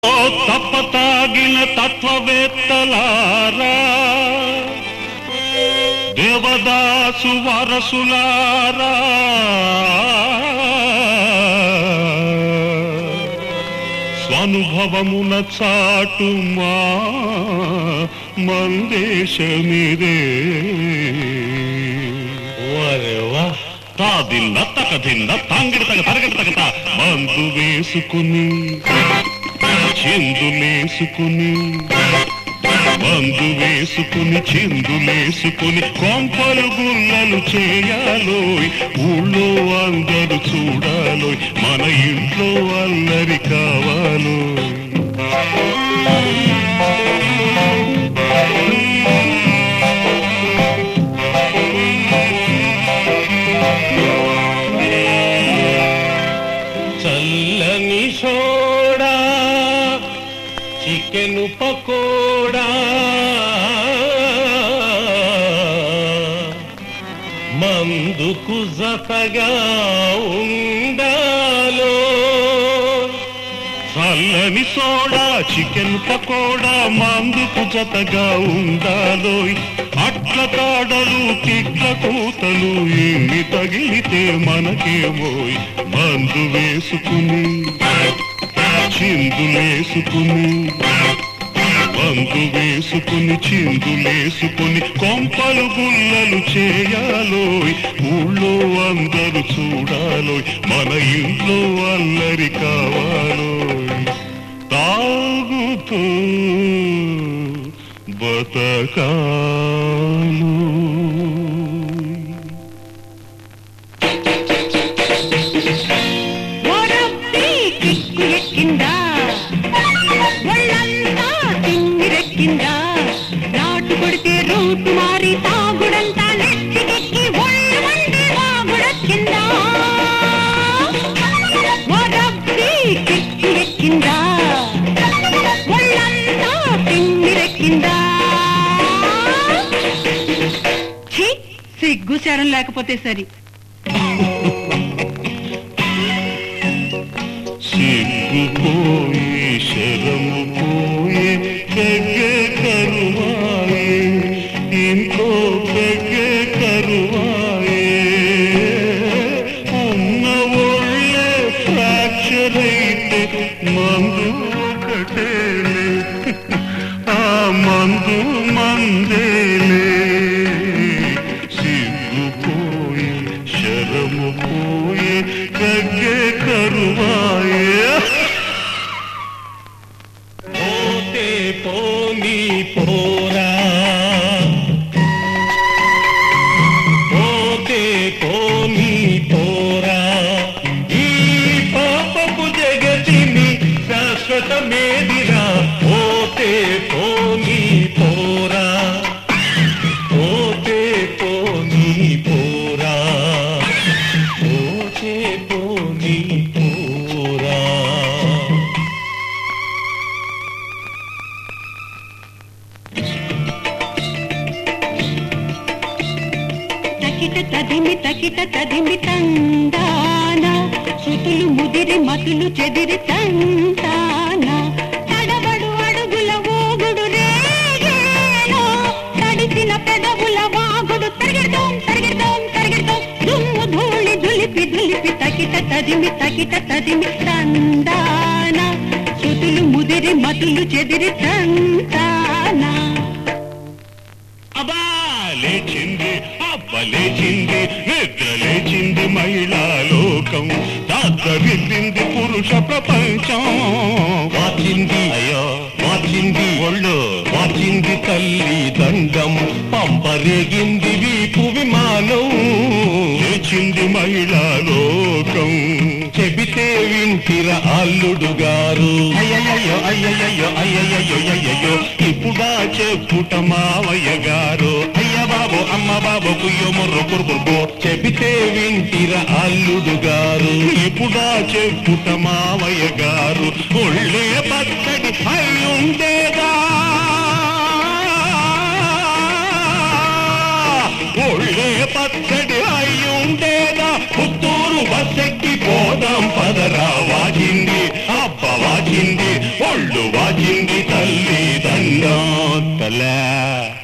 తప్పతాగిన తత్వవేత్తలారా దేవదాసు వారసులారా స్వానుభవమున చాటు మా మందేశమిదే తాదిన్న తకదిన్న తాంగిడి తగ తరగడి తగత మందు వేసుకుని చిందులేసుకుని మందు వేసుకుని చిందులేసుకుని కొంపలు గుల్లలు చేయాలోయ్ ఊళ్ళో అందరు చూడాలోయ్ మన ఇంట్లో అల్లరి కావాలోయ్ చల్లని సోడా చికెను పకోడా మందుకు జతగా ఉండాలో చల్లని సోడా చికెన్ పకోడా మందుకు జతగా ఉండాలోయ్ అట్ల కాడలు తిట్ల కూతలు ఎన్ని తగిలితే మనకేమోయ్ మందు వేసుకుని చిందులేసుకుని మందు వేసుకుని చిందులేసుకుని కొంపలు గుల్లలు చేయాలోయ్ ఊళ్ళో అందరూ చూడాలోయ్ మన ఇంట్లో అల్లరి కావాలోయ్ తాగుతూ బతకాలు ఓరబ్బి కిక్కు ఎక్కిందా ఒళ్ళంతా తిమ్మిరెక్కిందా నాటు కొడితే రూటు మారి తాగుడంతా నెత్తికెక్కి ఒళ్ళు వంటి వాగుడెక్కిందా ఓరబ్బి కిక్కు ఎక్కిందా ఒళ్ళంతా తిమ్మిరెక్కిందా ఛీ, సిగ్గు శరం లేకపోతే సరి సిగ్గుపోయి శరము పోయే పెగ్గే కరువాయే ఇంకో పెగ్గే కరువాయే ఉన్న ఒళ్ళే ఫ్రాక్చర్ అయితే మందు ఒకటేలే ఆ మందు మందేలే సిగ్గుపోయి శరము పోయే కగ్గే కరువాయే పోతే పోనీ పోరా పోతే పోనీ పోరా ఈ పాపపు జగతిని శాశ్వతమేదిరా పోతే పోనీ పోరా పోతే పోనీ పోరా పోతే పోనీ పోరా తకిట తదిమి తకిట తదిమి తందాన శృతులు ముదిరి మతులు చెదిరి తందాన తడబడు అడుగుల ఊగుడు రేగేలో తడిసిన పెదవుల వాగుడు తరిగిడతాం తరిగిడతాం తరిగిడతాం దుమ్ము ధూళి దులిపి దులిపి తకిట తదిమి తకిట తదిమి తందాన శృతులు ముదిరి మతులు చెదిరి తందానా అబ్బా లేచింది అబ్బ లేచింది నిద్ర లేచింది మహిళా లోకం దాద్దరిల్లింది పురుష ప్రపంచం వాచింది అయ్యో వాచింది ఒళ్ళు వాచింది తల్లి దండం పంపరేగింది వీపు విమానం లేచింది మహిళా లోకం చెబితే వింటిర అల్లుడు గారు అయ్యయ్యో అయ్యయ్యో అయ్యయ్యో అయ్యయ్యో ఇప్పుడా చెప్పుట మావయ్య గారు అయ్య బాబు అమ్మ బాబు కుయ్యో ముర్రు కురుకురుకో చెబితే వింటిర అల్లుడు గారు ఇప్పుడా చెప్పుట మావయ్య గారు ఒళ్ళే పచ్చడి అయ్యుండేగా ఒళ్ళే పచ్చడి అయ్యుండేగా పుత్తూరు బస్సెక్కి పోదాం పదరా వాచింది అబ్బ వాచింది ఒళ్ళు ఒళ్ళు వాచింది తల్లి దండం తల్లా